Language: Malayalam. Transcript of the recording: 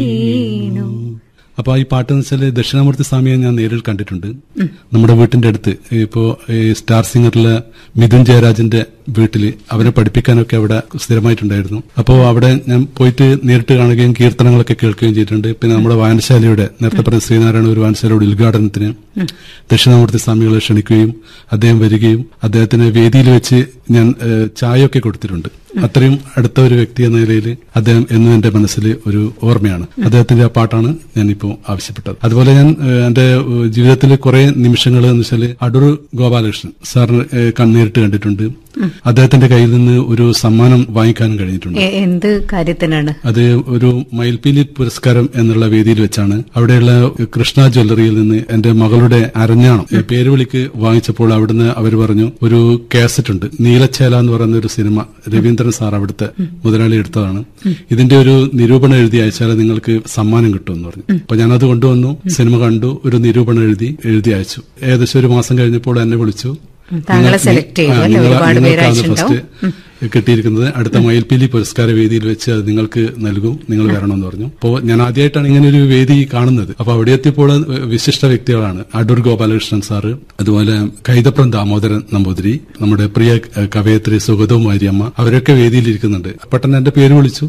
അപ്പൊ ഈ പാട്ട് എന്ന് വെച്ചാല് ദക്ഷിണാമൂർത്തി സ്വാമിയെ ഞാൻ നേരിൽ കണ്ടിട്ടുണ്ട് നമ്മുടെ വീട്ടിന്റെ അടുത്ത് ഇപ്പോ ഈ സ്റ്റാർ സിംഗറിലെ മിഥുൻ ജയരാജന്റെ വീട്ടില് അവരെ പഠിപ്പിക്കാനൊക്കെ അവിടെ സ്ഥിരമായിട്ടുണ്ടായിരുന്നു അപ്പോൾ അവിടെ ഞാൻ പോയിട്ട് നേരിട്ട് കാണുകയും കീർത്തനങ്ങളൊക്കെ കേൾക്കുകയും ചെയ്തിട്ടുണ്ട് പിന്നെ നമ്മുടെ വായനശാലയുടെ നേരത്തെ പറഞ്ഞ ശ്രീനാരായണ ഒരു വായനശാലയുടെ ഉദ്ഘാടനത്തിന് ദക്ഷിണാമൂർത്തി സ്വാമികളെ ക്ഷണിക്കുകയും അദ്ദേഹം വരികയും അദ്ദേഹത്തിന് വേദിയിൽ വെച്ച് ഞാൻ ഏഹ്, ചായയൊക്കെ കൊടുത്തിട്ടുണ്ട് അത്രയും അടുത്ത ഒരു വ്യക്തി എന്ന നിലയിൽ അദ്ദേഹം എന്നും എന്റെ മനസ്സിൽ ഒരു ഓർമ്മയാണ് അദ്ദേഹത്തിന്റെ ആ പാട്ടാണ് ഞാനിപ്പോ ആവശ്യപ്പെട്ടത് അതുപോലെ ഞാൻ ഏഹ്, എന്റെ ഏഹ്, ജീവിതത്തിലെ കുറെ നിമിഷങ്ങൾ എന്ന് വെച്ചാൽ അടൂർ ഗോപാലകൃഷ്ണൻ സാറിന് ഏഹ്, കൺ- നേരിട്ട് കണ്ടിട്ടുണ്ട് അദ്ദേഹത്തിന്റെ കയ്യിൽ നിന്ന് ഒരു സമ്മാനം വാങ്ങിക്കാനും കഴിഞ്ഞിട്ടുണ്ട് എ- എന്ത് കാര്യത്തിനാണ് അത് ഒരു മയിൽപീലി പുരസ്കാരം എന്നുള്ള വേദിയിൽ വെച്ചാണ് അവിടെയുള്ള കൃഷ്ണ ജ്വല്ലറിയിൽ നിന്ന് എന്റെ മകളുടെ അരഞ്ഞാണം ഏ, പേര് വിളിക്ക് വാങ്ങിച്ചപ്പോൾ അവിടുന്ന് അവർ പറഞ്ഞു ഒരു കാസറ്റ് ഉണ്ട് നീലച്ചേല എന്ന് പറയുന്ന ഒരു സിനിമ രവീന്ദ്രൻ സാർ അവിടുത്തെ മുതലാളി എടുത്തതാണ് ഇതിന്റെ ഒരു നിരൂപണം എഴുതി അയച്ചാൽ നിങ്ങൾക്ക് സമ്മാനം കിട്ടും എന്ന് പറഞ്ഞു അപ്പൊ ഞാനത് കൊണ്ടുവന്നു സിനിമ കണ്ടു ഒരു നിരൂപണം എഴുതി എഴുതി അയച്ചു ഏകദേശം ഒരു മാസം കഴിഞ്ഞപ്പോൾ എന്നെ വിളിച്ചു താങ്കളെ നിങ്ങൾ- select ചെയ്തു ആ, അല്ലേ? നിങ്ങൾ- ഒരുപാട് പേര് നിങ്ങൾക്കാണ് അയച്ചിട്ടുണ്ടാവും. ഫസ്റ്റ് കിട്ടിയിരിക്കുന്നത് അടുത്ത മയിൽപ്പീലി പുരസ്കാര വേദിയിൽ വെച്ച് അത് നിങ്ങൾക്ക് നൽകും നിങ്ങൾ വരണമെന്ന് പറഞ്ഞു അപ്പോൾ ഞാൻ ആദ്യമായിട്ടാണ് ഇങ്ങനെ ഒരു വേദി കാണുന്നത് അപ്പൊ അവിടെ എത്തിയപ്പോൾ വിശിഷ്ട വ്യക്തികളാണ് അടൂർ ഗോപാലകൃഷ്ണൻ സാറ് അതുപോലെ കൈതപ്രം ദാമോദരൻ നമ്പൂതിരി നമ്മുടെ പ്രിയ ഏഹ്, കവയത്രി സുഗതവും മാരിയമ്മ അവരൊക്കെ വേദിയിൽ ഇരിക്കുന്നുണ്ട് പെട്ടെന്ന് എന്റെ പേര് വിളിച്ചു